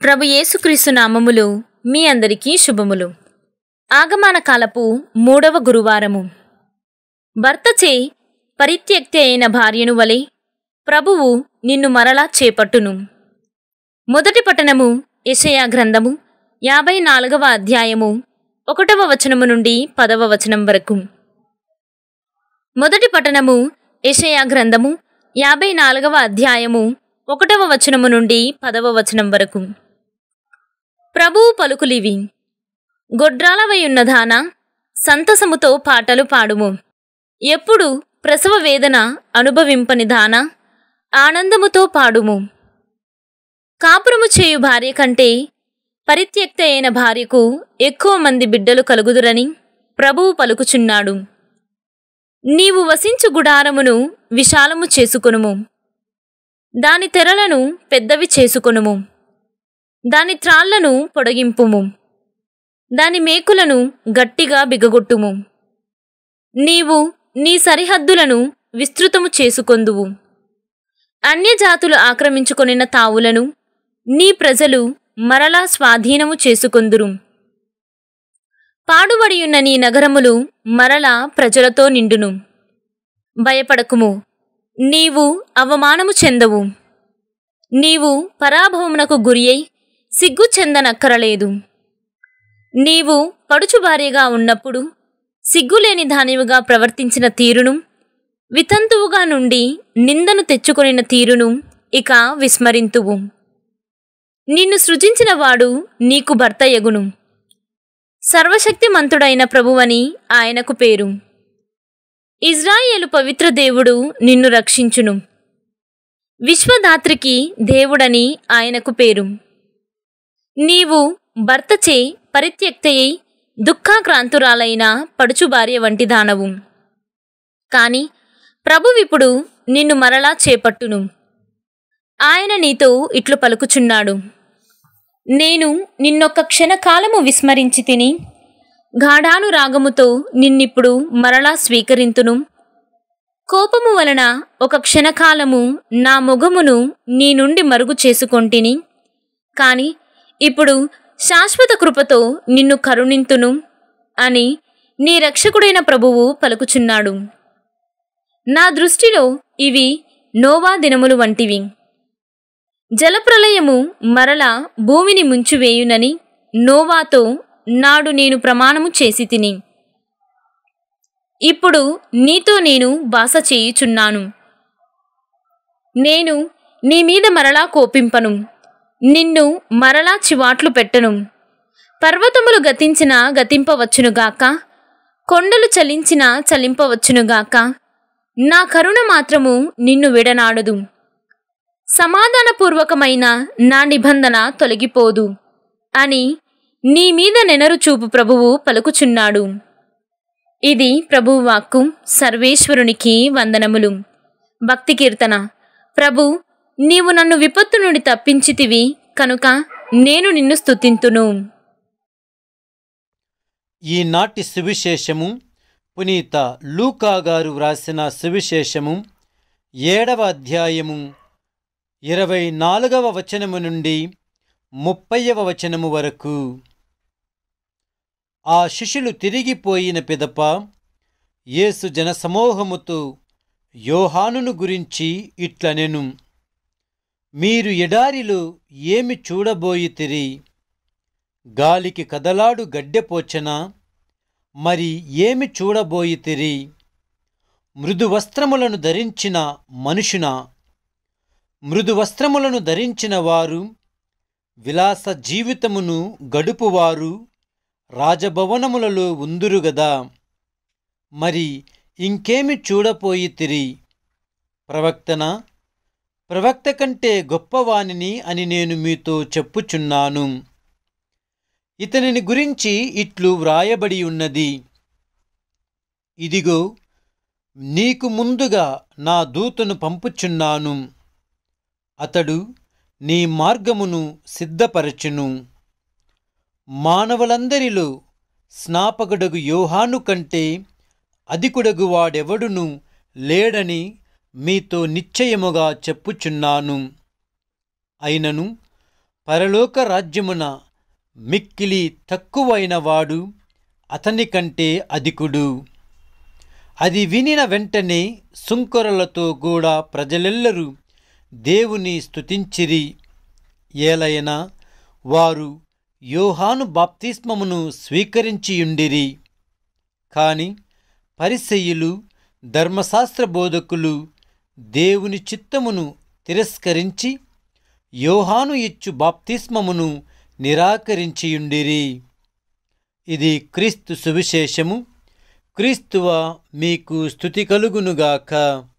ప్రభు యేసుక్రీస్తు నామములు మీ అందరికీ శుభములు ఆగమాన కాలపు మూడవ గురువారము భర్తచే పరిత్యక్తి అయిన భార్యను వలె ప్రభువు నిన్ను మరలా చేపట్టును మొదటి పట్టణము యెషయా గ్రంథము యాభై నాలుగవ అధ్యాయము ఒకటవ వచనము నుండి పదవ వచనం వరకు మొదటి పట్టణము యెషయా గ్రంథము యాభై నాలుగవ అధ్యాయము ఒకటవ వచనము నుండి పదవ వచనం వరకు ప్రభువు పలుకులివి గొడ్రాలవై ఉన్నదాన సంతసముతో పాటలు పాడుము ఎప్పుడు ప్రసవ వేదన అనుభవింపని దాన ఆనందముతో పాడుము కాపురము చేయు భార్య కంటే పరిత్యక్త అయిన భార్యకు ఎక్కువ మంది బిడ్డలు కలుగుదురని ప్రభువు పలుకుచున్నాడు నీవు వసించు గుడారమును విశాలము చేసుకొనుము దాని తెరలను పెద్దవి చేసుకొనుము దాని త్రాళ్లను పొడగింపుము దాని మేకులను గట్టిగా బిగగొట్టుము నీవు నీ సరిహద్దులను విస్తృతము చేసుకొందువు అన్యజాతులు ఆక్రమించుకొనిన తావులను నీ ప్రజలు మరలా స్వాధీనము చేసుకొందురు పాడుబడియున్న నీ నగరములు మరలా ప్రజలతో నిండును భయపడకుము నీవు అవమానము చెందవు నీవు పరాభవమునకు గురియై సిగ్గు చెందనక్కరలేదు నీవు పడుచు భార్యగా ఉన్నప్పుడు సిగ్గులేని దానివిగా ప్రవర్తించిన తీరును వితంతువుగా నుండి నిందను తెచ్చుకొనిన తీరును ఇక విస్మరింతువు నిన్ను సృజించిన వాడు నీకు భర్త ఎగును సర్వశక్తిమంతుడైన ప్రభువని ఆయనకు పేరు ఇజ్రాయేలు పవిత్ర దేవుడు నిన్ను రక్షించును విశ్వదాత్రికి దేవుడని ఆయనకు పేరు నీవు భర్తచే పరిత్యక్తయ్యి దుఃఖాక్రాంతురాలైన పడుచు భార్య వంటి దానవు కాని ప్రభువిప్పుడు నిన్ను మరలా చేపట్టును ఆయన నీతో ఇట్లు పలుకుచున్నాడు నేను నిన్నొక్క క్షణకాలము విస్మరించి తిని గాఢాను రాగముతో నిన్నిప్పుడు మరలా స్వీకరింతును కోపము వలన ఒక క్షణకాలము నా మొగమును నీ నుండి మరుగు చేసుకొంటిని కాని ఇప్పుడు శాశ్వత కృపతో నిన్ను కరుణింతును అని నీ రక్షకుడైన ప్రభువు పలుకుచున్నాడు నా దృష్టిలో ఇవి నోవా దినములు వంటివి జలప్రలయము మరల భూమిని ముంచివేయునని నోవాతో నాడు నేను ప్రమాణము చేసి తిని ఇప్పుడు నీతో నేను బాస చేయుచున్నాను నేను నీ మీద మరలా కోపింపను నిన్ను మరలా చివాట్లు పెట్టను పర్వతములు గతించిన గతింపవచ్చునుగాక కొండలు చలించిన చలింపవచ్చునుగాక నా కరుణ మాత్రము నిన్ను విడనాడదు సమాధానపూర్వకమైన నా నిబంధన తొలగిపోదు అని నీ మీద నెనరు చూపు ప్రభువు పలుకుచున్నాడు ఇది ప్రభువు వాక్కు సర్వేశ్వరునికి వందనములు భక్తి కీర్తన ప్రభు నీవు నన్ను విపత్తు నుండి తప్పించితివి కనుక నేను నిన్ను స్తుతింతును ఈనాటి సువిశేషము పునీత లూకా గారు వ్రాసిన సువిశేషము ఏడవ అధ్యాయము ఇరవై నాలుగవ వచనము నుండి ముప్పైవ వచనము వరకు ఆ శిష్యులు తిరిగిపోయిన పిదప యేసు జనసమూహముతో యోహానును గురించి ఇట్లనెను మీరు ఎడారిలో ఏమి చూడబోయితిరి గాలికి కదలాడు గడ్డెపోచన మరి ఏమి చూడబోయితిరి మృదు వస్త్రములను ధరించిన మనుషున మృదు వస్త్రములను ధరించిన వారు విలాస జీవితమును గడుపువారు రాజభవనములలో ఉందురుగదా మరి ఇంకేమి చూడపోయితిరి ప్రవక్తన ప్రవక్త కంటే గొప్పవానిని అని నేను మీతో చెప్పుచున్నాను ఇతనిని గురించి ఇట్లు వ్రాయబడి ఉన్నది ఇదిగో నీకు ముందుగా నా దూతను పంపుచున్నాను అతడు నీ మార్గమును సిద్ధపరచును మానవులందరిలో స్నాపకుడగు యోహాను కంటే అధికుడగు వాడెవడును లేడని మీతో నిశ్చయముగా చెప్పుచున్నాను అయినను పరలోక రాజ్యమున మిక్కిలి తక్కువైన వాడు అతని కంటే అధికుడు అది వినిన వెంటనే సుంకరులతో కూడా ప్రజలెల్లరూ దేవుని స్తుతించిరి ఏలయనా వారు యోహాను బాప్తిస్మమును స్వీకరించియుండిరి కాని పరిసయ్యులు ధర్మశాస్త్ర బోధకులు దేవుని చిత్తమును తిరస్కరించి యోహాను ఇచ్చు బాప్తిస్మమును నిరాకరించియుండిరి ఇది క్రీస్తు సువిశేషము క్రీస్తువ మీకు స్థుతి కలుగునుగాక